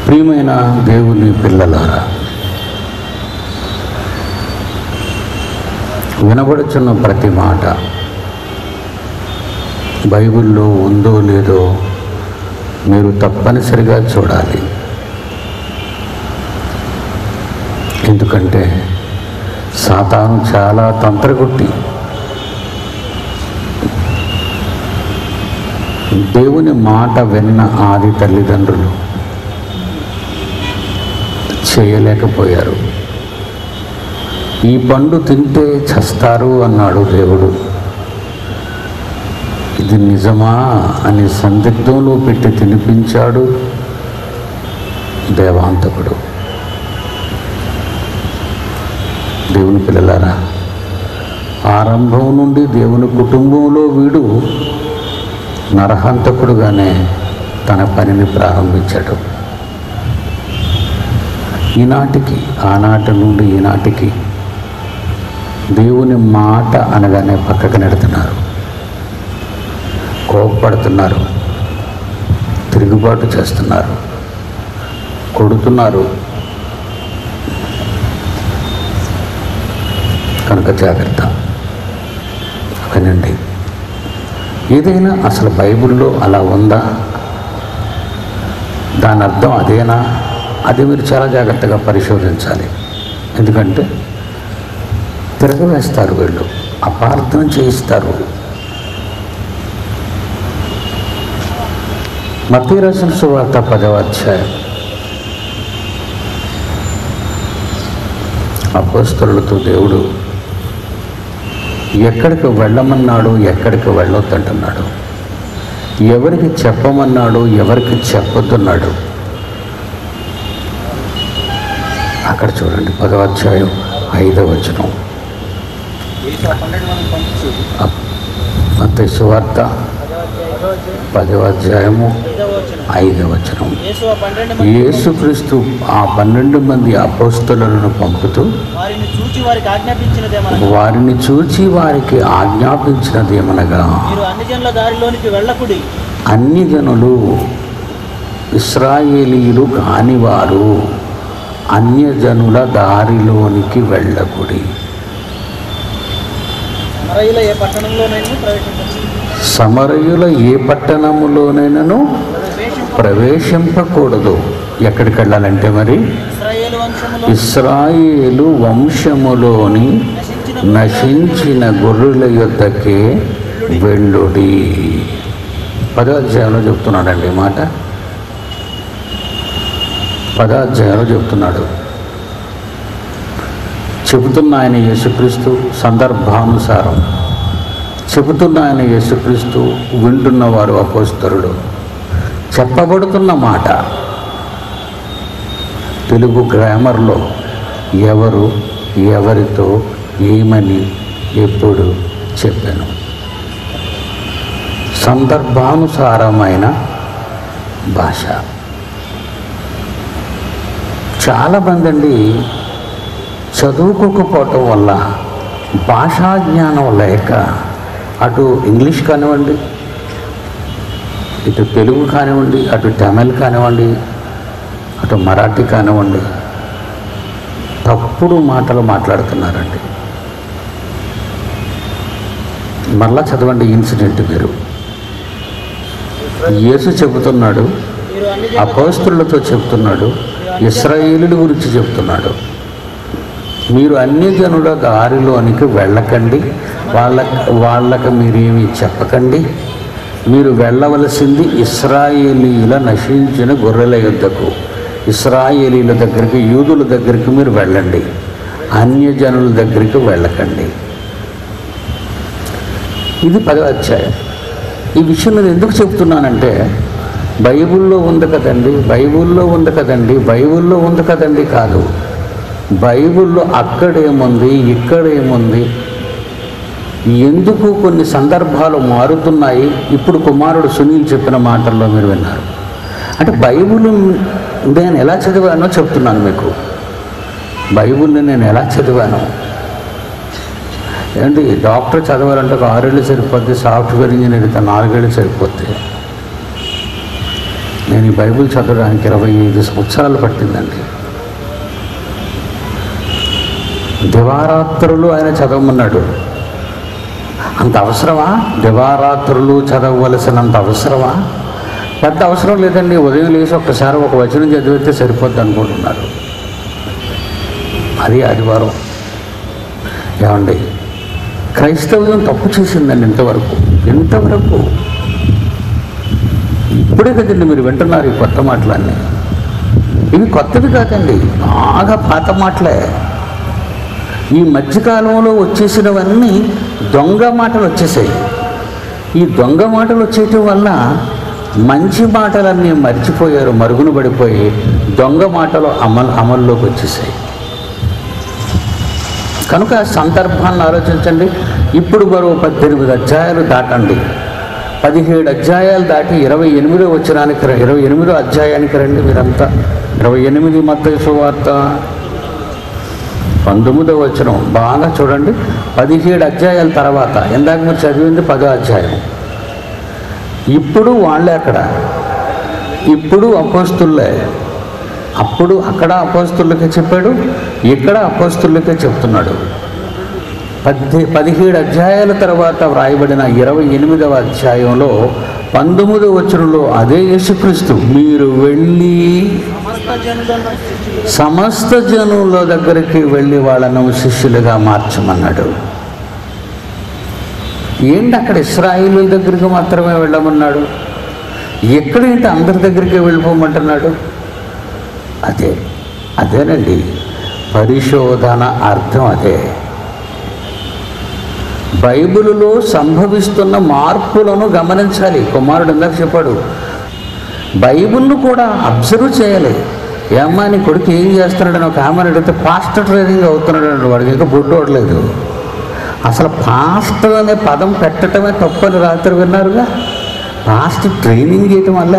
ప్రియమైన దేవుని పిల్లలారా వినబడుచున్న ప్రతి మాట బైబిల్లో ఉందో లేదో మీరు తప్పనిసరిగా చూడాలి ఎందుకంటే సాతాను చాలా తంత్రగుట్టి దేవుని మాట విన్న ఆది తల్లిదండ్రులు చేయలేకపోయారు ఈ పండు తింటే చస్తారు అన్నాడు దేవుడు ఇది నిజమా అని సందిగ్ధంలో పెట్టి తినిపించాడు దేవాంతకుడు దేవుని పిల్లలారా ఆరంభం నుండి దేవుని కుటుంబంలో వీడు నరహంతకుడుగానే తన పనిని ప్రారంభించాడు ఈనాటికి ఆనాటి నుండి ఈనాటికి దేవుని మాట అనగానే పక్కకు నెడుతున్నారు కోపపడుతున్నారు తిరుగుబాటు చేస్తున్నారు కొడుతున్నారు కనుక జాగ్రత్త వినండి ఏదైనా అసలు బైబిల్లో అలా ఉందా దాని అర్థం అదేనా అది మీరు చాలా జాగ్రత్తగా పరిశోధించాలి ఎందుకంటే తిరగవేస్తారు వీళ్ళు అపార్థం చేయిస్తారు మతీ రచన సువార్త పదవ అధ్యాయం అపోస్తలులతో దేవుడు ఎక్కడికి వెళ్ళమన్నాడు ఎక్కడికి వెళ్ళొద్దంటున్నాడు ఎవరికి చెప్పమన్నాడు ఎవరికి చెప్పొద్దన్నాడు అక్కడ చూడండి పదవ అధ్యాయం ఐదవ వచనం యేసు ఆ పన్నెండు మంది పంపించి మత సువార్త పదవ అధ్యాయము ఐదవ వచనం ఐదవ వచనం యేసు ఆ పన్నెండు మంది యేసుక్రీస్తు ఆ పన్నెండు మంది అపోస్తలను పంపుతూ వారిని చూచి వారికి ఆజ్ఞాపించినదేమనగా వారిని చూచి వారికి ఆజ్ఞాపించినదేమనగా మీరు అన్ని జనుల దారిలోనికి వెళ్ళకుడి అన్ని జనులు ఇస్రాయేలీలు కానివారు అన్యజనుల దారిలోనికి వెళ్ళకుడి మరయుల ఏ పట్టణంలోనైనా ప్రవేశించండి సమరయుల ఏ పట్టణములోనైనాను ప్రవేశం ప్రవేశింపకూడదు ఎక్కడికి వెళ్ళాలంటే మరి ఇస్రాయేలు వంశములో ఇస్రాయేలు వంశములోని నశించిన నశించిన గొర్రెల యొద్దకే వెళ్ళుడి పదాధ్యాయంలో చెప్తున్నాడండి ఈ మాట పదాధ్యాయంలో చెప్తున్నాడు చెబుతున్న ఆయన యేసుక్రీస్తు సందర్భానుసారం చెబుతున్న ఆయన యేసుక్రీస్తు వింటున్న వారు అపోస్తరుడు చెప్పబడుతున్న మాట తెలుగు గ్రామర్లో ఎవరు ఎవరితో ఏమని ఎప్పుడు చెప్పాను సందర్భానుసారమైన భాష చాలామంది అండి చదువుకోకపోవటం వల్ల భాషా జ్ఞానం లేక అటు ఇంగ్లీష్ కానివ్వండి ఇటు తెలుగు కానివ్వండి అటు తమిళ్ కానివ్వండి అటు మరాఠీ కానివ్వండి తప్పుడు మాటలు మాట్లాడుతున్నారండి మరలా చదవండి ఇన్సిడెంట్ మీరు యేసు చెబుతున్నాడు మీరు అన్ని జనుల అపోస్తులతో చెప్తున్నాడు ఇస్రాయేలుల గురించి చెప్తున్నాడు మీరు అన్య జనుల దారిలోనికి వెళ్ళకండి వాళ్ళ వాళ్ళకి మీరేమి చెప్పకండి మీరు వెళ్ళవలసింది ఇస్రాయేలీల నశించిన గొర్రెల యుద్ధకు ఇస్రాయేలీల దగ్గరికి యూదుల దగ్గరికి మీరు వెళ్ళండి అన్యజనుల దగ్గరికి వెళ్ళకండి ఇది పదో అధ్యాయం ఈ విషయం నేను ఎందుకు చెప్తున్నానంటే బైబిల్లో ఉంది కదండి బైబిల్లో ఉంది కదండి బైబిల్లో ఉంది కదండి కాదు బైబిల్లో అక్కడేముంది ఇక్కడేముంది ఎందుకు కొన్ని సందర్భాలు మారుతున్నాయి ఇప్పుడు కుమారుడు సునీల్ చెప్పిన మాటల్లో మీరు విన్నారు అంటే బైబిల్ నేను ఎలా చదివానో చెప్తున్నాను మీకు బైబిల్ని నేను ఎలా చదివాను ఏంటి డాక్టర్ చదవాలంటే ఒక ఆరేళ్ళు సరిపోద్ది సాఫ్ట్వేర్ ఇంజనీర్ అయితే నాలుగేళ్ళు సరిపోద్ది నేను ఈ బైబిల్ చదవడానికి ఇరవై ఐదు సంవత్సరాలు పట్టిందండి దివారాత్రులు ఆయన చదవమన్నాడు అంత అవసరమా దివారాత్రులు చదవవలసినంత అవసరమా పెద్ద అవసరం లేదండి ఉదయం లేచి ఒక్కసారి ఒక వచనం చదివితే సరిపోద్ది అనుకుంటున్నారు అది ఆదివారం ఏమండి క్రైస్తవ్యం తప్పు చేసిందండి ఇంతవరకు ఇంతవరకు ఇప్పుడే కదండి మీరు వింటున్నారు ఈ కొత్త మాటలన్నీ ఇవి కొత్తవి కాదండి బాగా పాత మాటలే ఈ మధ్యకాలంలో వచ్చేసినవన్నీ దొంగ మాటలు వచ్చేసాయి ఈ దొంగ మాటలు వచ్చేయటం వల్ల మంచి మాటలన్నీ మర్చిపోయారు మరుగున పడిపోయి దొంగ మాటలు అమలు అమల్లోకి వచ్చేసాయి కనుక ఆ సందర్భాన్ని ఆలోచించండి ఇప్పుడు మరో పద్దెనిమిది అధ్యాయాలు దాటండి పదిహేడు అధ్యాయాలు దాటి ఇరవై ఎనిమిదో వచ్చినానికి ర- ఇరవై ఎనిమిదో అధ్యాయానికి రండి మీరంతా ఇరవై ఎనిమిది మత్తయి సువార్త పంతొమ్మిదో వచనం బాగా చూడండి పదిహేడు అధ్యాయాల తర్వాత ఇందాక మీరు చదివింది పదో అధ్యాయం ఇప్పుడు వాళ్ళే అక్కడ ఇప్పుడు అపోస్తుల్లే అప్పుడు అక్కడ అపోస్తులకే చెప్పాడు ఇక్కడ అపోస్తులకే చెప్తున్నాడు పద్దె పదిహేడు అధ్యాయాల తర్వాత వ్రాయబడిన ఇరవై ఎనిమిదవ అధ్యాయంలో పంతొమ్మిదవ వచనంలో అదే యేసుక్రీస్తు మీరు వెళ్ళి సమస్త జనులను శిష్యులుగా సమస్త జనుల దగ్గరికి వెళ్ళి వాళ్ళను శిష్యులుగా మార్చమన్నాడు ఏంటి అక్కడ ఇస్రాయిల్ దగ్గరికి మాత్రమే వెళ్ళమన్నాడు ఎక్కడేంటి అందరి దగ్గరికి వెళ్ళిపోమంటున్నాడు అదే అదేనండి పరిశోధన అర్థం అదే బైబిలులో సంభవిస్తున్న మార్పులను గమనించాలి కుమారుడు ఇందాక చెప్పాడు బైబిల్ను కూడా అబ్జర్వ్ చేయాలి ఏమ్మా నీ కొడుకు ఏం చేస్తున్నాడని ఒక ఆమెను అడిగితే పాస్టర్ ట్రైనింగ్ అవుతున్నాడు అండి వాడికి ఇంకా బొడ్డు అవట్లేదు అసలు పాస్టర్ అనే పదం పెట్టడమే తప్పని రాత్రి విన్నారుగా పాస్టర్ ట్రైనింగ్ చేయటం వల్ల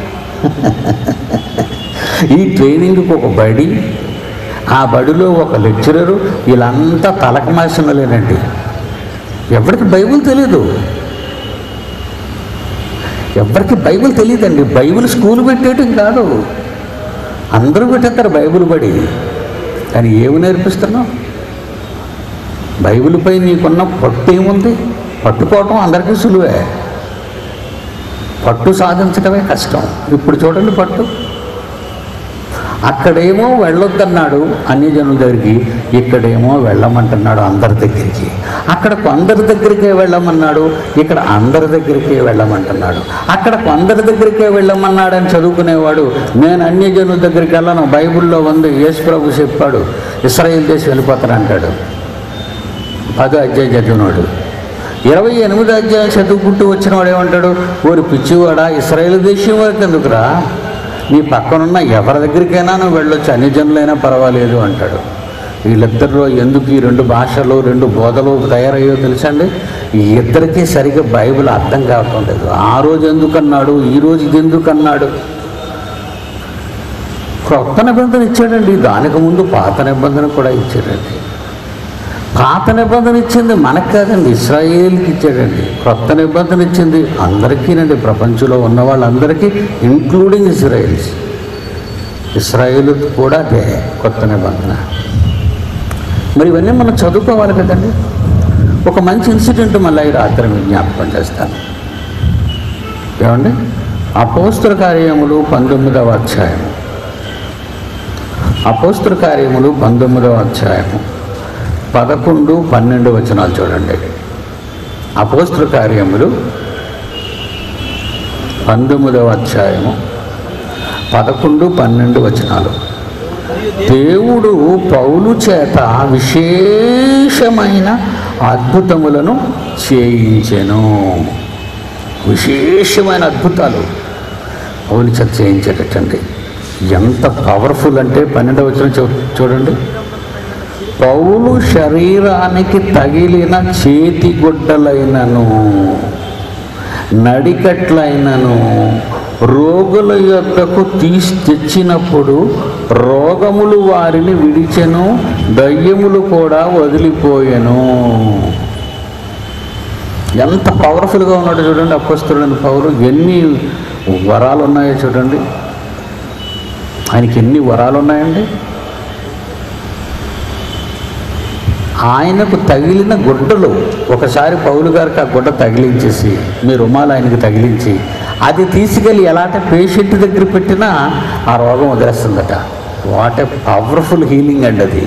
ఈ ట్రైనింగ్కి ఒక బడి ఆ బడిలో ఒక లెక్చరరు వీళ్ళంతా తలకమాసినలేనండి ఎవరికి బైబిల్ తెలియదు ఎవరికి బైబిల్ తెలియదండి బైబిల్ స్కూల్ పెట్టేయటం కాదు అందరూ పెట్టేస్తారు బైబిల్ బడి కానీ ఏమి నేర్పిస్తున్నావు బైబిల్పై నీకున్న పట్టు ఏముంది పట్టుకోవటం అందరికీ సులువే పట్టు సాధించడమే కష్టం ఇప్పుడు చూడండి పట్టు అక్కడేమో వెళ్ళొద్దన్నాడు అన్ని జనుల దగ్గరికి ఇక్కడేమో వెళ్ళమంటున్నాడు అందరి దగ్గరికి అక్కడ కొందరి దగ్గరికే వెళ్ళమన్నాడు ఇక్కడ అందరి దగ్గరికే వెళ్ళమంటున్నాడు అక్కడ కొందరి దగ్గరికే వెళ్ళమన్నాడు అని చదువుకునేవాడు నేను అన్ని జనుల దగ్గరికి వెళ్ళను బైబిల్లో ఉంది యేసు ప్రభు చెప్పాడు ఇస్రాయేల్ దేశం వెళ్ళిపోతానంటాడు పదో అధ్యాయం చదివినాడు ఇరవై ఎనిమిది అధ్యాయం చదువుకుంటూ వచ్చిన వాడు ఏమంటాడు ఊరి పిచ్చివాడా ఇస్రాయేల్ దేశం వరకు ఎందుకురా నీ పక్కనున్న ఎవరి దగ్గరికైనా నువ్వు వెళ్ళొచ్చు అన్ని జనులైనా పర్వాలేదు అంటాడు వీళ్ళిద్దరిలో ఎందుకు ఈ రెండు భాషలు రెండు బోధలు తయారయ్యో తెలుసండి ఈ ఇద్దరికీ సరిగ్గా బైబిల్ అర్థం కావటం లేదు ఆ రోజు ఎందుకన్నాడు ఈ రోజు ఇది ఎందుకన్నాడు క్రొత్త నిబంధన ఇచ్చాడండి దానికి ముందు పాత నిబంధన కూడా ఇచ్చాడండి పాత నిబంధన ఇచ్చింది మనకు కాదండి ఇస్రాయేల్కి ఇచ్చాడండి క్రొత్త నిబంధన ఇచ్చింది అందరికీనండి ప్రపంచంలో ఉన్న వాళ్ళందరికీ ఇంక్లూడింగ్ ఇస్రాయేల్స్ ఇస్రాయేల్ కూడా అదే కొత్త నిబంధన మరి ఇవన్నీ మనం చదువుకోవాలి కదండి ఒక మంచి ఇన్సిడెంట్ మళ్ళీ ఈ రాత్రి మీకు జ్ఞాపకం చేస్తాను ఏమండి అపోస్తుల కార్యములు పంతొమ్మిదవ అధ్యాయం అపోస్తుల కార్యములు పంతొమ్మిదవ అధ్యాయము పదకొండు పన్నెండు వచనాలు చూడండి అపోస్తుల కార్యములు పంతొమ్మిదవ అధ్యాయము పదకొండు పన్నెండు వచనాలు మరియు దేవుడు పౌలు చేత విశేషమైన అద్భుతములను చేయించెను విశేషమైన అద్భుతాలు పౌలు చేత చేయించేటట్టండి ఎంత పవర్ఫుల్ అంటే పన్నెండవ వచనం చూ చూడండి పౌలు శరీరానికి తగిలిన చేతి గుడ్డలైనను నడికట్లైనను రోగుల యొక్కకు తీసి తెచ్చినప్పుడు రోగములు వారిని విడిచెను దయ్యములు కూడా వదిలిపోయెను ఎంత పవర్ఫుల్గా ఉన్నాడో చూడండి అప్పస్తుడని పౌరు ఎన్ని వరాలు ఉన్నాయో చూడండి ఆయనకి ఎన్ని వరాలు ఉన్నాయండి ఆయనకు తగిలిన గుడ్డలు ఒకసారి పౌలు గారికి ఆ గుడ్డ తగిలించేసి మీ రుమాలు ఆయనకి తగిలించి అది తీసుకెళ్ళి ఎలాంటి పేషెంట్ దగ్గర పెట్టినా ఆ రోగం వదిలేస్తుందట వాట్ ఏ పవర్ఫుల్ హీలింగ్ అండి అది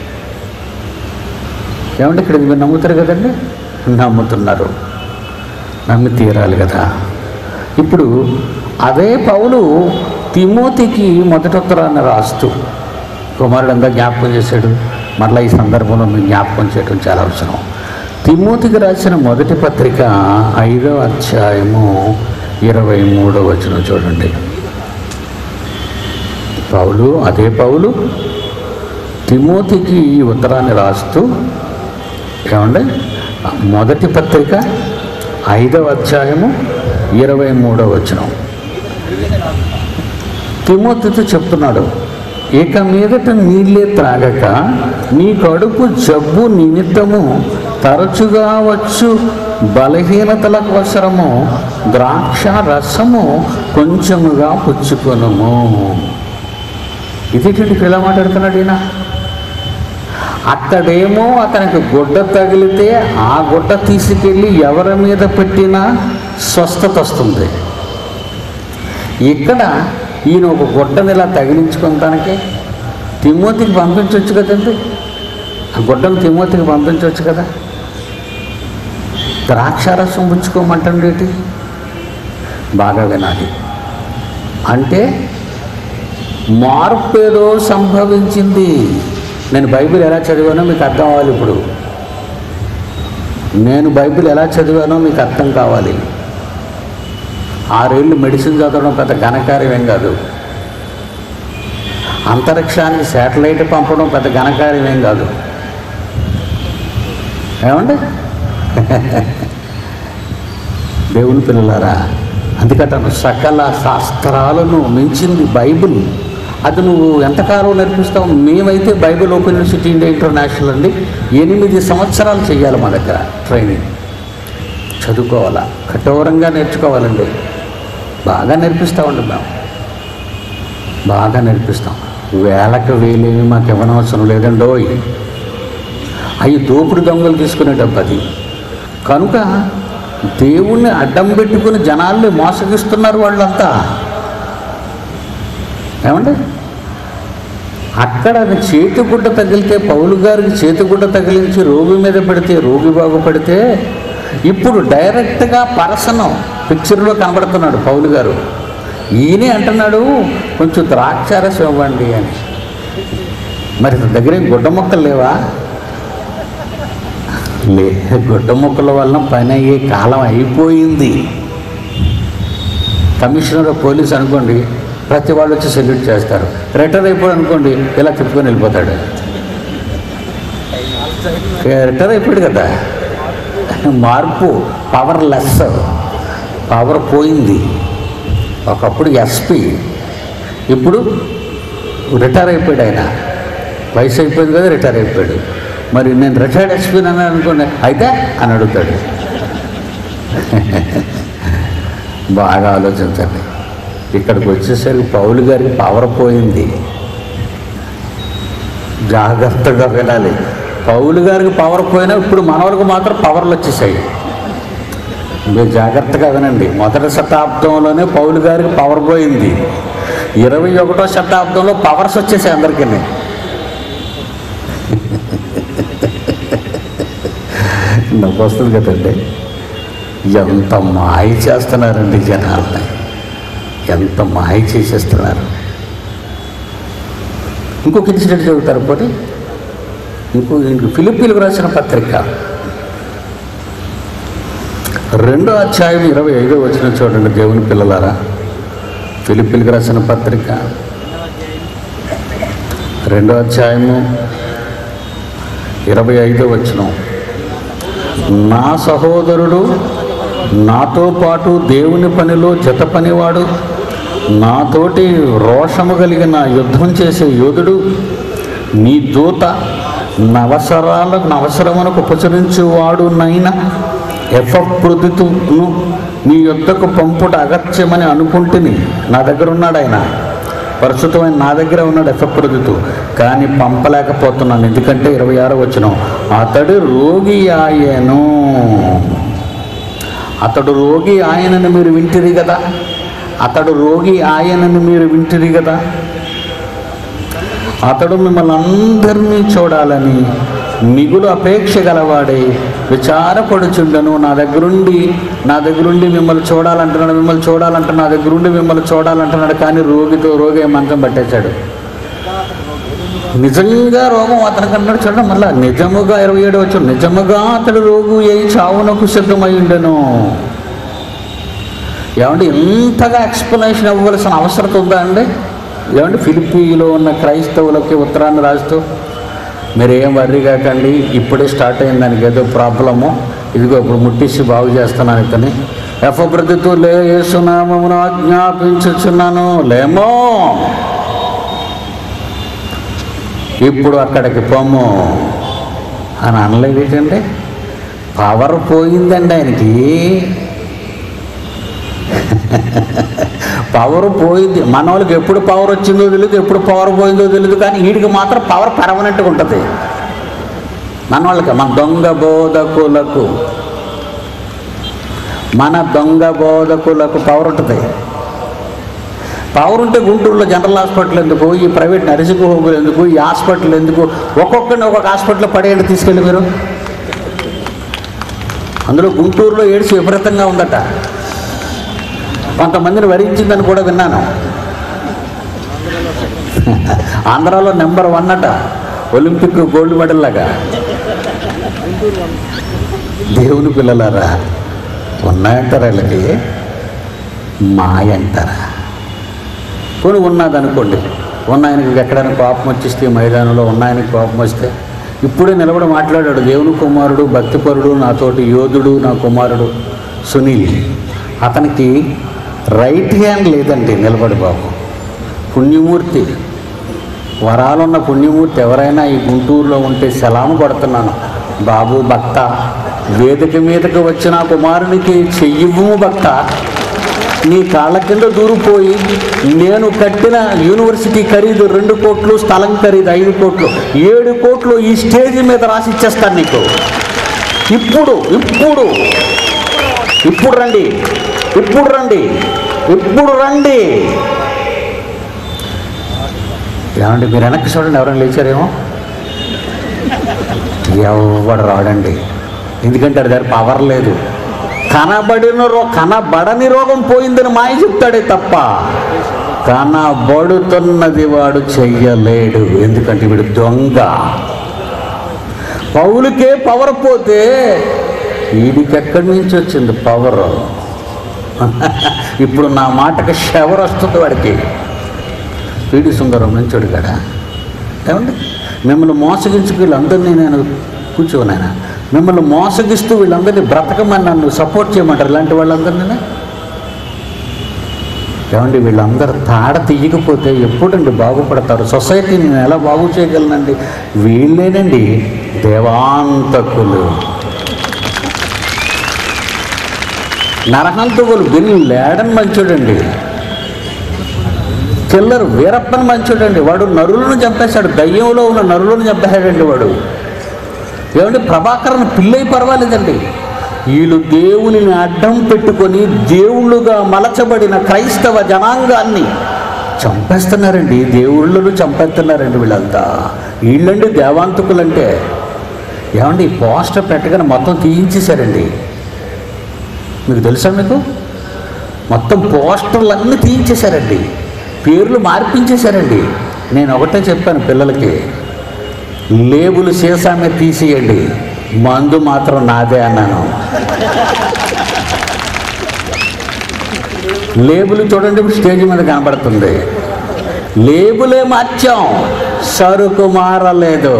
ఏమంటే ఇక్కడ మీరు నమ్ముతారు కదండి నమ్ముతున్నారు నమ్మి తీరాలి కదా ఇప్పుడు అదే పౌలు తిమోతికి మొదటి ఉత్తరాన్ని రాస్తూ కుమారుడు అంతా జ్ఞాపకం చేశాడు మరలా ఈ సందర్భంలో మీకు జ్ఞాపకం చేయడం చాలా అవసరం తిమోతికి రాసిన మొదటి పత్రిక ఐదవ అధ్యాయము ఇరవై మూడవ వచనం చూడండి పౌలు అదే పౌలు తిమోతికి ఈ ఉత్తరాన్ని రాస్తూ ఏమండి మొదటి పత్రిక ఐదవ అధ్యాయము ఇరవై మూడవ వచనం తిమోతితో చెప్తున్నాడు ఇక మీదట నీళ్ళే త్రాగక నీ కడుపు జబ్బు నిమిత్తము తరచుగా వచ్చు బలహీనతలకు అవసరము ద్రాక్ష రసము కొంచెముగా పుచ్చుకొనుము ఇదేంటి ఇక్కడ ఎలా మాట్లాడుతున్నాడు ఈయన అక్కడేమో అతనికి గుడ్డ తగిలితే ఆ గుడ్డ తీసుకెళ్ళి ఎవరి మీద పెట్టినా స్వస్థత వస్తుంది ఇక్కడ ఈయన ఒక గుడ్డని ఇలా తగిలించుకుంటానికి తిమ్మోతికి పంపించవచ్చు కదండి ఆ గుడ్డను తిమ్మోతికి పంపించవచ్చు కదా ద్రాక్షారసం పుచ్చుకోమంటండి ఏంటి బాగా వినాలి అంటే మార్పు ఏదో సంభవించింది నేను బైబిల్ ఎలా చదివానో మీకు అర్థం అవ్వాలి ఇప్పుడు నేను బైబిల్ ఎలా చదివానో మీకు అర్థం కావాలి ఆరేళ్ళు మెడిసిన్ చదవడం పెద్ద ఘనకార్యం ఏం కాదు అంతరిక్షానికి శాటిలైట్ పంపడం పెద్ద ఘనకార్యం ఏం కాదు ఏమండి దేవుని పిల్లలారా అందుకటను సకల శాస్త్రాలను మించింది బైబిల్ అది నువ్వు ఎంతకాలం నేర్పిస్తావు మేమైతే Bible open university India international అండి ఎనిమిది సంవత్సరాలు చేయాలి మా దగ్గర ట్రైనింగ్ చదువుకోవాలా కఠోరంగా నేర్చుకోవాలండి బాగా నేర్పిస్తామండి మేము బాగా నేర్పిస్తాం వేలకు వేలేమి మాకు ఇవ్వనవసరం లేదండోయ్ అవి దోపుడు దొంగలు తీసుకునే డబ్బు అది కనుక దేవుణ్ణి అడ్డం పెట్టుకుని జనాల్ని మోసగిస్తున్నారు వాళ్ళంతా ఏమండి అక్కడ చేతిగుడ్డ తగిలితే పౌలు గారికి చేతిగుడ్డ తగిలించి రోగి మీద పెడితే రోగి బాగుపడితే ఇప్పుడు డైరెక్ట్గా పరసనం పిక్చర్లో కనబడుతున్నాడు పౌలు గారు ఈయనే అంటున్నాడు కొంచెం ద్రాక్షారసం ఇవ్వండి అని మరి దగ్గర ఏం గుడ్డ మొక్కలు లేవా లే గుడ్డ మొక్కల వలన పని అయ్యే కాలం అయిపోయింది కమిషనర్ పోలీస్ అనుకోండి ప్రతి వాళ్ళు వచ్చి సెల్యూట్ చేస్తారు రిటైర్ అయిపోయాడు అనుకోండి ఇలా తిప్పుకొని వెళ్ళిపోతాడు రిటైర్ అయిపోయాడు కదా మార్పు పవర్ లెస్ పవర్ పోయింది ఒకప్పుడు ఎస్పీ ఇప్పుడు రిటైర్ అయిపోయాడు ఆయన వయసు అయిపోయింది కదా రిటైర్ అయిపోయాడు మరి నేను రిటైర్డ్ ఎస్పీ అని అనుకోండి అయితే అని అడుగుతాడు బాగా ఆలోచించండి ఇక్కడికి వచ్చేసరికి పౌలు గారికి పవర్ పోయింది జాగ్రత్తగా వినాలి పౌలు గారికి పవర్ పోయినా ఇప్పుడు మనవరకు మాత్రం పవర్లు వచ్చేసాయి మీరు జాగ్రత్తగా వినండి మొదటి శతాబ్దంలోనే పౌలు గారికి పవర్ పోయింది ఇరవై ఒకటో శతాబ్దంలో పవర్స్ వచ్చేసాయి అందరికీ నాకు వస్తుంది కదండి ఎంత మాయ చేస్తున్నారండి జనాల్ని ఎంత మాయ చేసేస్తున్నారు ఇంకొక ఇన్సిడెంట్ చదువుతారు పోటీ ఇంకో ఇంకో ఫిలిప్పీలకు రాసిన పత్రిక రెండో అధ్యాయం ఇరవై ఐదో వచ్చిన చూడండి దేవుని పిల్లలారా ఫిలిప్పీలకు రాసిన పత్రిక రెండో అధ్యాయము ఇరవై ఐదో వచ్చిన నా సహోదరుడు నాతో పాటు దేవుని పనిలో జత పనివాడు నాతోటి రోషము కలిగిన యుద్ధం చేసే యోధుడు నీ దూత నవసరాలకు నవసరమునకు ఉపచరించువాడు నైనా ఎఫప్రొదుతును నీ యొద్దకు పంపుట అగత్యమని అనుకుంటుని నా దగ్గర ఉన్నాడు ఆయన ప్రస్తుతమైన నా దగ్గర ఉన్నాడు ఎఫప్రదుతు కానీ పంపలేకపోతున్నాను ఎందుకంటే ఇరవై ఆరో వచ్చిన అతడు రోగి ఆయను అతడు రోగి ఆయనని మీరు వింటిరి కదా అతడు రోగి ఆయనని మీరు వింటిరి కదా అతడు మిమ్మల్ని అందరినీ చూడాలని మిగులు అపేక్ష గలవాడై విచారపడుచుండను నా దగ్గరుండి నా దగ్గరుండి మిమ్మల్ని చూడాలంటున్నాడు మిమ్మల్ని చూడాలంటే నా దగ్గరుండి మిమ్మల్ని చూడాలంటున్నాడు కానీ రోగితో రోగి మంచం పట్టేశాడు నిజంగా రోగం అతనికి అన్నాడు చూడండి మళ్ళా నిజముగా ఇరవై ఏడు వచ్చాడు నిజముగా అతడు రోగు అయి చావునకు సిద్ధమై ఉండెను ఏమంటే ఇంతగా ఎక్స్ప్లెనేషన్ ఇవ్వవలసిన అవసరం ఉందా అండి ఏమంటే ఫిలిపీలో ఉన్న క్రైస్తవులకి ఉత్తరాన్ని రాస్తూ మీరు ఏం వర్రీ కాకండి ఇప్పుడే స్టార్ట్ అయింది దానికి ఏదో ప్రాబ్లము ఇదిగో ఇప్పుడు ముట్టించి బాగు చేస్తున్నాను ఇతని ఎఫబ్రతితో లే యేసునామమును ఆజ్ఞాపించుచున్నాను లేమో ఇప్పుడు అక్కడికి పొమ్ము అని అనలేదు ఏంటంటే పవర్ పోయిందండి ఆయనకి పవర్ పోయింది మన వాళ్ళకి ఎప్పుడు పవర్ వచ్చిందో తెలియదు ఎప్పుడు పవర్ పోయిందో తెలియదు కానీ వీడికి మాత్రం పవర్ పర్మనెంట్గా ఉంటుంది మన వాళ్ళకి మన దొంగ బోధకులకు మన దొంగ బోధకులకు పవర్ ఉంటుంది పవర్ ఉంటే గుంటూరులో జనరల్ హాస్పిటల్ ఎందుకు ఈ ప్రైవేట్ నర్సింగ్ హోములు ఎందుకు ఈ హాస్పిటల్ ఎందుకు ఒక్కొక్కరిని ఒక్కొక్క హాస్పిటల్ పడేయండి తీసుకెళ్ళి మీరు అందులో గుంటూరులో ఏడ్చి విపరీతంగా ఉందట కొంతమందిని వరించిందని కూడా విన్నాను ఆంధ్రాలో నెంబర్ వన్ అట ఒలింపిక్ గోల్డ్ మెడల్ లాగా దేవుని పిల్లలారా ఉన్నాయంటారా వీళ్ళకి మాయ అంటారా పోనీ ఉన్నది అనుకోండి ఉన్న ఆయనకి ఎక్కడైనా కోపం వచ్చేస్తే మైదానంలో ఉన్న ఆయనకి కోపం వస్తే ఇప్పుడే నిలబడి మాట్లాడాడు దేవుని కుమారుడు భక్తిపరుడు నాతోటి యోధుడు నా కుమారుడు సునీల్ అతనికి రైట్ హ్యాండ్ లేదండి నిలబడి బాబు పుణ్యమూర్తి వరాలున్న పుణ్యమూర్తి ఎవరైనా ఈ గుంటూరులో ఉంటే సెలాము కొడుతున్నాను బాబు భక్త వేదిక మీదకి వచ్చిన కుమారునికి చెయ్యివ్వు భక్త నీ కాళ్ళ కింద దూరిపోయి నేను కట్టిన యూనివర్సిటీ ఖరీదు రెండు కోట్లు స్థలం ఖరీదు ఐదు కోట్లు ఏడు కోట్లు ఈ స్టేజ్ మీద రాసి ఇచ్చేస్తాను నీకు ఇప్పుడు ఇప్పుడు ఇప్పుడు రండి ఇప్పుడు రండి ఇప్పుడు రండి ఏమండి మీరు వెనక్కి చూడండి ఎవరైనా లేచారేమో ఎవడు రాడండి ఎందుకంటే అది దగ్గర పవర్ లేదు కనబడిన రో కనబడని రోగం పోయిందని మాయ చెప్తాడే తప్ప కనబడుతున్నది వాడు చెయ్యలేడు ఎందుకంటే వీడు దొంగ పౌలుకే పవర్ పోతే వీడికి ఎక్కడి నుంచి వచ్చింది పవర్ ఇప్పుడు నా మాటకి షవర్ వస్తుంది వాడికి పీడి సుందరం నుంచి అడిగాడా ఏమండి మిమ్మల్ని మోసగించుకు వీళ్ళందరినీ నేను కూర్చోనాయన మిమ్మల్ని మోసగిస్తూ వీళ్ళందరినీ బ్రతకమని నన్ను సపోర్ట్ చేయమంటారు ఇలాంటి వాళ్ళందరినీ ఏమండి వీళ్ళందరూ తాడ తీయకపోతే ఎప్పుడండి బాగుపడతారు సొసైటీని నేను ఎలా బాగు చేయగలనండి వీళ్ళేనండి దేవాంతకులు నరహంతకులు బిన్ లేడన్ మంచోడండి కిల్లర్ వీరప్పని మంచోడండి వాడు నరులను చంపేశాడు దయ్యంలో ఉన్న నరులను చంపేశాడండి వాడు ఏమంటే ప్రభాకరన్ పిల్లై పర్వాలేదండి వీళ్ళు దేవునిని అడ్డం పెట్టుకొని దేవుళ్ళుగా మలచబడిన క్రైస్తవ జనాంగాన్ని చంపేస్తున్నారండి దేవుళ్ళను చంపేస్తున్నారండి వీళ్ళంతా వీళ్ళండి దేవాంతకులంటే ఏమండి ఈ పోస్టర్ పెట్టగానే మొత్తం తీయించేశారండి మీకు తెలుసా మీకు మొత్తం పోస్టర్లు అన్నీ తీయించేశారండి పేర్లు మార్పించేశారండి నేను ఒకటే చెప్పాను పిల్లలకి లేబులు సీసా మీద తీసేయండి మందు మాత్రం నాదే అన్నాను లేబుల్ చూడండి ఇప్పుడు స్టేజ్ మీద కనబడుతుంది లేబులే మార్చాం సరుకు మారలేదు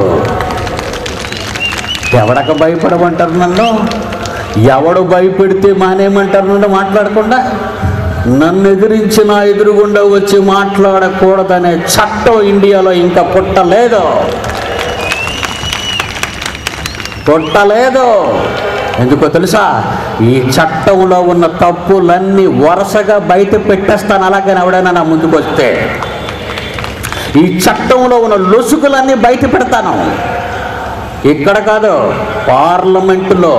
ఎవడక భయపడమంటారు నన్ను ఎవడు భయపెడితే మానేయమంటారు నన్ను మాట్లాడకుండా నన్ను ఎదిరించి నా ఎదురుగుండా వచ్చి మాట్లాడకూడదనే చట్టం ఇండియాలో ఇంకా పుట్టలేదు పుట్టలేదు ఎందుకో తెలుసా ఈ చట్టంలో ఉన్న తప్పులన్నీ వరుసగా బయట పెట్టేస్తాను అలాగని ఎవడైనా నా ముందుకు వస్తే ఈ చట్టంలో ఉన్న లొసుగులన్నీ బయట పెడతాను ఇక్కడ కాదు పార్లమెంటులో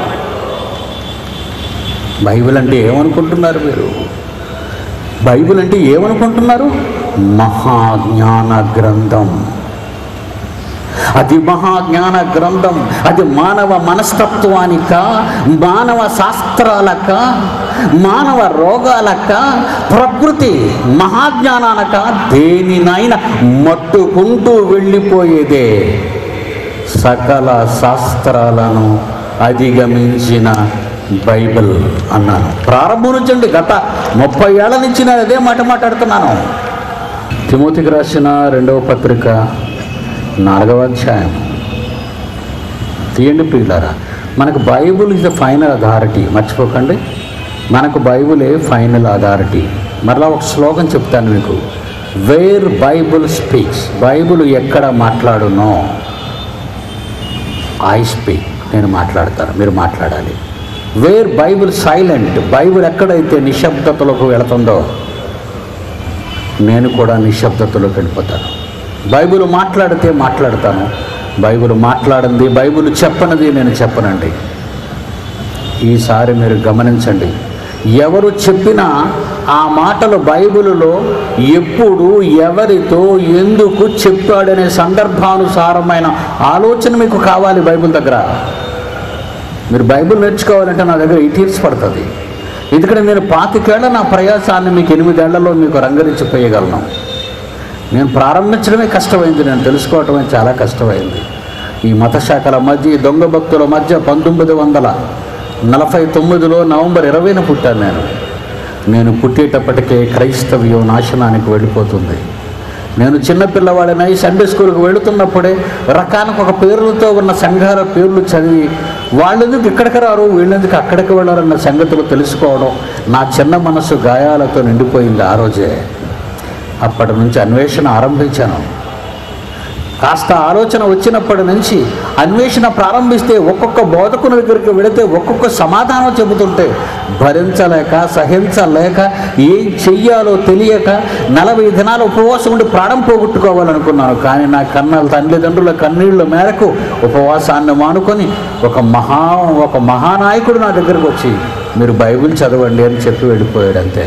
బైబిల్ అంటే ఏమనుకుంటున్నారు మీరు బైబిల్ అంటే ఏమనుకుంటున్నారు మహాజ్ఞాన గ్రంథం అది మహాజ్ఞాన గ్రంథం అది మానవ మనస్తత్వానిక మానవ శాస్త్రాలక మానవ రోగాలక ప్రకృతి మహాజ్ఞానానక దేనినైనా మట్టుకుంటూ వెళ్ళిపోయేదే సకల శాస్త్రాలను అధిగమించిన బైబిల్ అన్నాను ప్రారంభం నుంచి అండి గత ముప్పై ఏళ్ల నుంచి నేను అదే మాట మాట్లాడుతున్నాను తిమోతికి రాసిన రెండవ పత్రిక నాలుగవ అధ్యాయం తీయండి ప్రియులారా మనకు Bible is the final authority మర్చిపోకండి మనకు బైబులే ఫైనల్ అథారిటీ మరలా ఒక శ్లోకం చెప్తాను మీకు వేర్ బైబుల్ స్పీక్స్ బైబుల్ ఎక్కడ మాట్లాడునో ఐ స్పీక్ నేను మాట్లాడతాను మీరు మాట్లాడాలి వేర్ బైబుల్ సైలెంట్ బైబుల్ ఎక్కడైతే నిశ్శబ్దతలోకి వెళుతుందో నేను కూడా నిశ్శబ్దతలోకి వెళ్ళిపోతాను బైబిల్ మాట్లాడితే మాట్లాడతాను బైబిల్ మాట్లాడింది బైబిల్ చెప్పనది నేను చెప్పనండి ఈసారి మీరు గమనించండి ఎవరు చెప్పినా ఆ మాటలు బైబిలులో ఎప్పుడు ఎవరితో ఎందుకు చెప్పాడనే సందర్భానుసారమైన ఆలోచన మీకు కావాలి బైబిల్ దగ్గర మీరు బైబిల్ నేర్చుకోవాలంటే నా దగ్గర ఎయిట్ ఇయర్స్ పడుతుంది ఎందుకంటే నేను పాతికేళ్ల నా ప్రయాసాన్ని మీకు ఎనిమిదేళ్లలో మీకు రంగరించిపోయగలను నేను ప్రారంభించడమే కష్టమైంది నేను తెలుసుకోవటమే చాలా కష్టమైంది ఈ మత శాఖల మధ్య ఈ దొంగ భక్తుల మధ్య పంతొమ్మిది వందల నలభై తొమ్మిదిలో నవంబర్ ఇరవైన పుట్టాను నేను నేను పుట్టేటప్పటికే క్రైస్తవ్యం నాశనానికి వెళ్ళిపోతుంది నేను చిన్నపిల్లవాడినై సండే స్కూల్కి వెళుతున్నప్పుడే రకానికి ఒక పేర్లతో ఉన్న సంఘాల పేర్లు చదివి వాళ్ళెందుకు ఇక్కడికి రారు వీళ్ళెందుకు అక్కడికి వెళ్ళారన్న సంగతులు తెలుసుకోవడం నా చిన్న మనసు గాయాలతో నిండిపోయింది ఆ రోజే అప్పటి నుంచి అన్వేషణ ఆరంభించాను కాస్త ఆలోచన వచ్చినప్పటి నుంచి అన్వేషణ ప్రారంభిస్తే ఒక్కొక్క బోధకుని దగ్గరికి వెళితే ఒక్కొక్క సమాధానం చెబుతుంటే భరించలేక సహించలేక ఏం చెయ్యాలో తెలియక నలభై దినాలు ఉపవాసం ఉండి ప్రాణం పోగొట్టుకోవాలనుకున్నాను కానీ నా కన్న తల్లిదండ్రుల కన్నీళ్ల మేరకు ఉపవాసాన్ని మానుకొని ఒక మహా ఒక మహానాయకుడు నా దగ్గరకు వచ్చి మీరు బైబిల్ చదవండి అని చెప్పి వెళ్ళిపోయాడు అంతే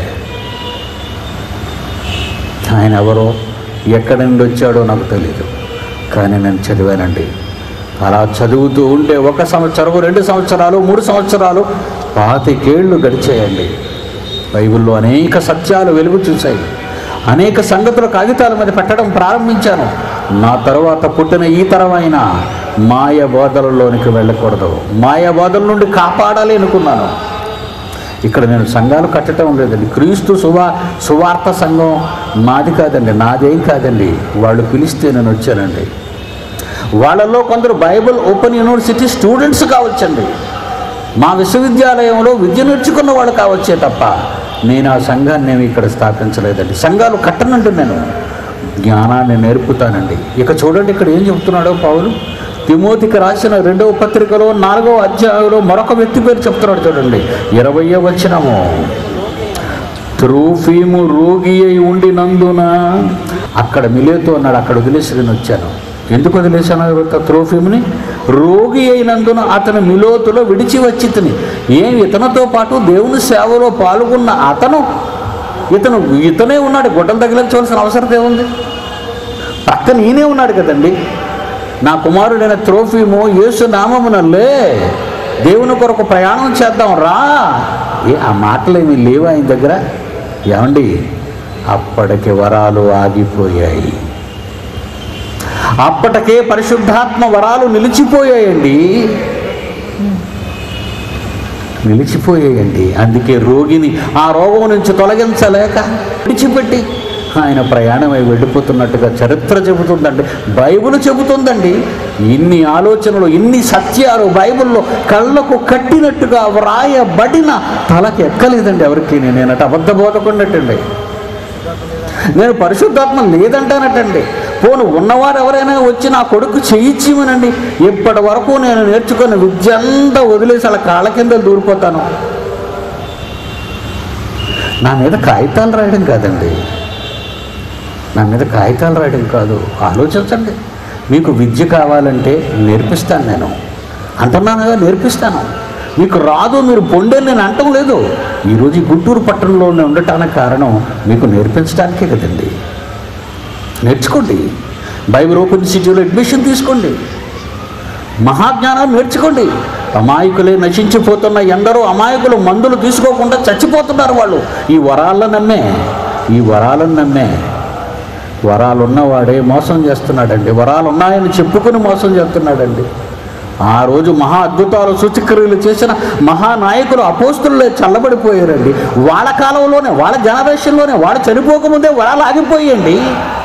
ఆయన ఎవరో ఎక్కడి నుండి వచ్చాడో నాకు తెలియదు కానీ నేను చదివానండి అలా చదువుతూ ఉంటే ఒక సంవత్సరం రెండు సంవత్సరాలు మూడు సంవత్సరాలు పాతికేళ్ళు గడిచేయండి బైబిల్లో అనేక సత్యాలు వెలుగు చూశాయి అనేక సంగతుల కాగితాల మీద పెట్టడం ప్రారంభించాను నా తరువాత పుట్టిన ఈ తరమైన మాయ బోధలలోనికి వెళ్ళకూడదు మాయ బోధల నుండి కాపాడాలి అనుకున్నాను ఇక్కడ నేను సంఘాలు కట్టడం లేదండి క్రీస్తు సువా సువార్త సంఘం నాది కాదండి నాదేం కాదండి వాళ్ళు పిలిస్తే నేను వచ్చానండి వాళ్ళలో కొందరు బైబిల్ ఓపెన్ యూనివర్సిటీ స్టూడెంట్స్ కావచ్చండి మా విశ్వవిద్యాలయంలో విద్య నేర్చుకున్న వాళ్ళు కావచ్చే తప్ప నేను ఆ సంఘాన్ని నేను ఇక్కడ స్థాపించలేదండి సంఘాలు కట్టనండి నేను జ్ఞానాన్ని నేర్పుతానండి ఇక చూడండి ఇక్కడ ఏం చెప్తున్నాడో పౌలు తిమోతికి రాసిన రెండవ పత్రికలో నాలుగవ అధ్యాయంలో మరొక వ్యక్తి పేరు చెప్తున్నాడు చూడండి ఇరవయో వచ్చినము త్రూఫీము రోగి అయి ఉండినందున అక్కడ మిలేతో అన్నాడు అక్కడ వదిలేసి నేను వచ్చాను ఎందుకు వదిలేశాను త్రోఫీముని రోగి అయినందున అతను మిలోతులో విడిచి వచ్చి తిని ఏం ఇతనితో పాటు దేవుని సేవలో పాల్గొన్న అతను ఇతను ఇతనే ఉన్నాడు గుడ్డలు తగిలించవలసిన అవసరం ఏముంది పక్కన ఈయనే ఉన్నాడు కదండి నా కుమారుడైన త్రోఫీము యేసు నామమునల్లే దేవుని కొరకు ప్రయాణం చేద్దాం రా ఏ ఆ మాటలు ఏమి లేవు ఆయన దగ్గర ఏమండి అప్పటికి వరాలు ఆగిపోయాయి అప్పటికే పరిశుద్ధాత్మ వరాలు నిలిచిపోయాయండి నిలిచిపోయాయండి అందుకే రోగిని ఆ రోగం నుంచి తొలగించలేక విడిచిపెట్టి ఆయన ప్రయాణమై వెళ్ళిపోతున్నట్టుగా చరిత్ర చెబుతుందండి బైబిల్ చెబుతుందండి ఇన్ని ఆలోచనలు ఇన్ని సత్యాలు బైబిల్లో కళ్ళకు కట్టినట్టుగా వ్రాయబడిన తలకి ఎక్కలేదండి ఎవరికి నేనట అబద్ధ బోధకున్నట్టండి నేను పరిశుద్ధాత్మ లేదంటానటండి పోను ఉన్నవారు ఎవరైనా వచ్చి నా కొడుకు చేయించిమనండి ఇప్పటి వరకు నేను నేర్చుకున్న విద్య అంతా వదిలేసి అలా కాళ్ళ కింద దూరిపోతాను నా మీద కాగితాలు రాయడం కాదండి నా మీద కాగితాలు రాయడం కాదు ఆలోచించండి మీకు విద్య కావాలంటే నేర్పిస్తాను నేను అంటున్నానుగా నేర్పిస్తాను మీకు రాదు మీరు పొండే నేను అంటం లేదు ఈరోజు ఈ గుంటూరు పట్టణంలో ఉండటానికి కారణం మీకు నేర్పించడానికే కదండి నేర్చుకోండి బైబిల్ ఓపెన్ సిటీలో అడ్మిషన్ తీసుకోండి మహాజ్ఞానాన్ని నేర్చుకోండి అమాయకులే నశించిపోతున్న ఎందరో అమాయకులు మందులు తీసుకోకుండా చచ్చిపోతున్నారు వాళ్ళు ఈ వరాలను నమ్మే ఈ వరాలను నమ్మే వరాలు ఉన్నవాడే మోసం చేస్తున్నాడండి వరాలు ఉన్నాయని చెప్పుకుని మోసం చేస్తున్నాడండి ఆ రోజు మహా అద్భుతాలు సూచక్రియలు చేసిన మహానాయకులు అపోస్తులే చల్లబడిపోయారండి వాళ్ళ కాలంలోనే వాళ్ళ జనరేషన్లోనే వాళ్ళు చనిపోకముందే వరాలు ఆగిపోయండి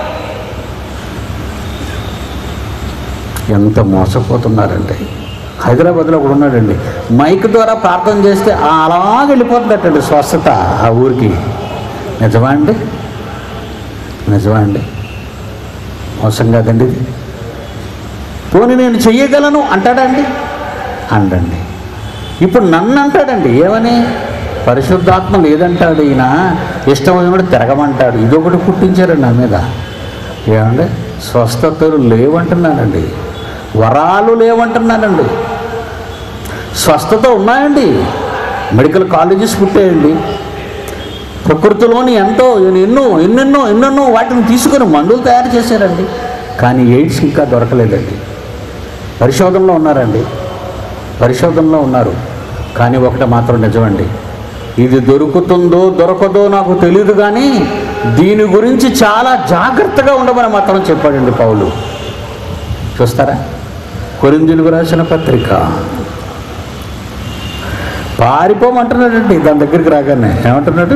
ఎంత మోసపోతున్నారండి హైదరాబాద్లో ఒకడు ఉన్నాడండి మైక్ ద్వారా ప్రార్థన చేస్తే అలా వెళ్ళిపోతుందటండి స్వస్థత ఆ ఊరికి నిజమా అండి నిజమా అండి మోసం కాదండి ఇది పోనీ నేను చెయ్యగలను అంటాడండి అండండి ఇప్పుడు నన్ను అంటాడండి ఏమని పరిశుద్ధాత్మ లేదంటాడు ఈయన ఇష్టమైనప్పుడు తిరగమంటాడు ఇదొకటి పుట్టించారండి నా మీద ఏమండి స్వస్థతలు లేవంటున్నానండి వరాలు లేవంటున్నానండి స్వస్థత ఉన్నాయండి మెడికల్ కాలేజెస్ పుట్టాయండి ప్రకృతిలోని ఎంతో ఎన్నో ఎన్నెన్నో ఎన్నెన్నో వాటిని తీసుకొని మందులు తయారు చేశారండి కానీ ఎయిడ్స్ ఇంకా దొరకలేదండి పరిశోధనలో ఉన్నారండి పరిశోధనలో ఉన్నారు కానీ ఒకటి మాత్రం నిజమండి ఇది దొరుకుతుందో దొరకదో నాకు తెలియదు కానీ దీని గురించి చాలా జాగ్రత్తగా ఉండమని మాత్రం చెప్పాడండి పౌలు చూస్తారా కొరిందులకు రాసిన పత్రిక పారిపోమంటున్నాడండి దాని దగ్గరికి రాగానే ఏమంటున్నాడు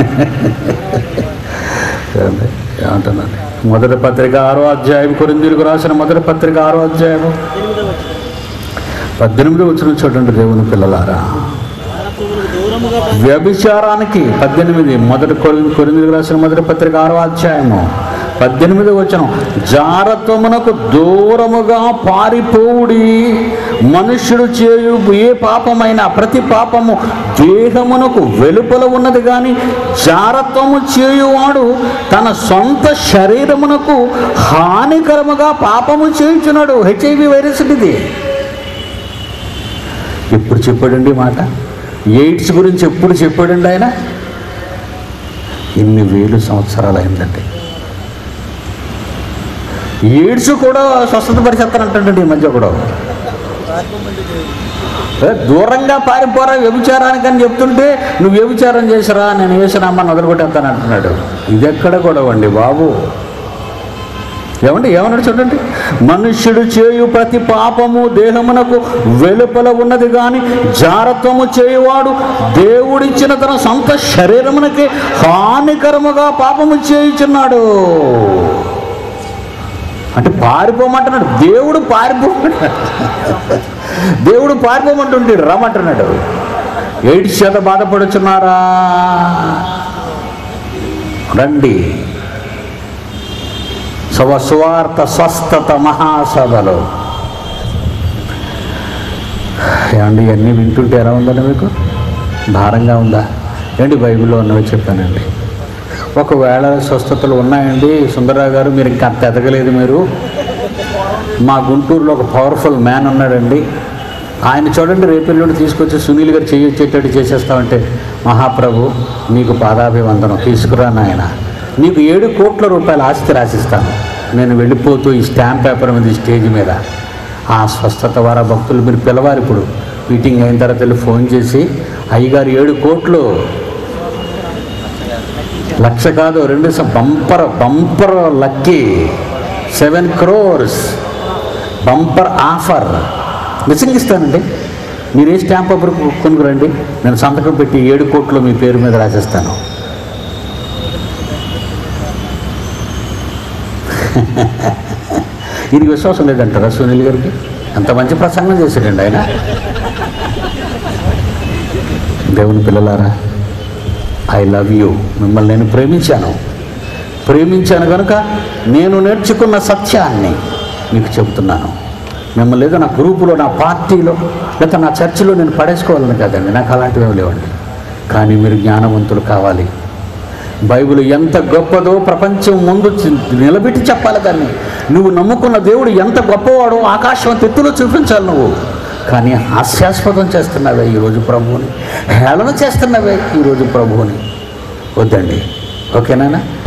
ఏమండి? ఏమంటున్నాడు మొదటి పత్రిక ఆరో అధ్యాయం కొరిందులకు రాసిన మొదటి పత్రిక ఆరో అధ్యాయం పద్దెనిమిది వచ్చిన చూడండి దేవుని పిల్లలారా జాగ్రత్తలకు దూరముగా వ్యభిచారానికి పద్దెనిమిది మొదటి కొరి- కొరింథీయులకు రాసిన మొదటి పత్రిక ఆరో అధ్యాయము పద్దెనిమిది వచనం జారత్వమునకు దూరముగా పారిపోవుడి మనుష్యుడు చేయు ఏ పాపమైన ప్రతి పాపము దేహమునకు వెలుపల ఉన్నది కానీ జారత్వము చేయువాడు తన సొంత శరీరమునకు హానికరముగా పాపము చేయుచున్నాడు హెచ్ఐవి వైరస్ ఇది ఎప్పుడు చెప్పాడండి ఈ మాట ఎయిడ్స్ గురించి ఎప్పుడు చెప్పాడండి ఆయన ఇన్ని వేలు సంవత్సరాలు అయిందండి ఎయిడ్స్ కూడా స్వస్థత పరిచేస్తానంటాడండి ఈ మధ్య కూడా ఏ, దూరంగా పారిపోరా వ్యభిచారానికి అని చెప్తుంటే నువ్వు వ్యభిచారం చేసిరా నేను వేసినామని వదిలిపెట్టేస్తాను అంటున్నాడు ఇది ఎక్కడ గొడవ అండి బాబు ఏమండి ఏమన్నాడు చూడండి మనుష్యుడు చేయు ప్రతి పాపము దేహమునకు వెలుపల ఉన్నది కానీ జారత్వము చేయువాడు దేవుడిచ్చిన తన సొంత శరీరమునకి హానికరముగా పాపము చేయుచున్నాడు అంటే పారిపోమంటున్నాడు దేవుడు పారిపోమంటున్నాడు దేవుడు పారిపోమంటుంటే రమ్మంటున్నాడు ఎయిడ్స్ చేత బాధపడుచున్నారా రండి సవ సువార్త స్వస్థత మహాసభలో ఏమండి ఇవన్నీ వింటుంటే ఎలా ఉందండి మీకు భారంగా ఉందా ఏంటి బైబిల్లో ఉన్నవి చెప్పానండి ఒకవేళ స్వస్థతలు ఉన్నాయండి సుందరరావు గారు మీరు ఇంకా అంత ఎదగలేదు మీరు మా గుంటూరులో ఒక పవర్ఫుల్ మ్యాన్ ఉన్నాడండి ఆయన చూడండి రేపెల్లుండి తీసుకొచ్చి సునీల్ గారు చేయొచ్చేటట్టు చేసేస్తామంటే మహాప్రభు నీకు పాదాభివందనం తీసుకురా నాయన నీకు ఏడు కోట్ల రూపాయల ఆస్తి రాసిస్తాను నేను వెళ్ళిపోతూ ఈ స్టాంప్ పేపర్ మీద ఈ స్టేజ్ మీద ఆ స్వస్థత వార భక్తులు మీరు పిలవాలి ఇప్పుడు మీటింగ్ అయిన తర్వాత వెళ్ళి ఫోన్ చేసి అయ్యగారు ఏడు కోట్లు లక్ష కాదు రెండు స- bumper bumper lucky seven crores bumper offer నిజంగా ఇస్తానండి మీరు ఏ స్టాంప్ పేపర్ కొ- కొనుక్కురండి నేను సంతకం పెట్టి ఏడు కోట్లు మీ పేరు మీద రాసేస్తాను ఇది విశ్వాసం లేదంటారా సునీల్ గారికి అంత మంచి ప్రసంగం చేశాడండి ఆయన దేవుని పిల్లలారా ఐ లవ్ యూ మిమ్మల్ని నేను ప్రేమించాను ప్రేమించాను కనుక నేను నేర్చుకున్న సత్యాన్ని మీకు చెబుతున్నాను మిమ్మల్ని ఏదో నా గ్రూపులో నా పార్టీలో లేదా నా చర్చిలో నేను పడేసుకోవాలని కదండి నాకు అలాంటివి ఏమి లేవండి కానీ మీరు జ్ఞానవంతులు కావాలి బైబిల్ ఎంత గొప్పదో ప్రపంచం ముందు చి- నిలబెట్టి చెప్పాలి దాన్ని నువ్వు నమ్ముకున్న దేవుడు ఎంత గొప్పవాడో ఆకాశం తెత్తులో చూపించాలి నువ్వు కానీ హాస్యాస్పదం చేస్తున్నావే ఈరోజు ప్రభువుని హేళన చేస్తున్నావే ఈరోజు ప్రభువుని వద్దండి ఓకేనా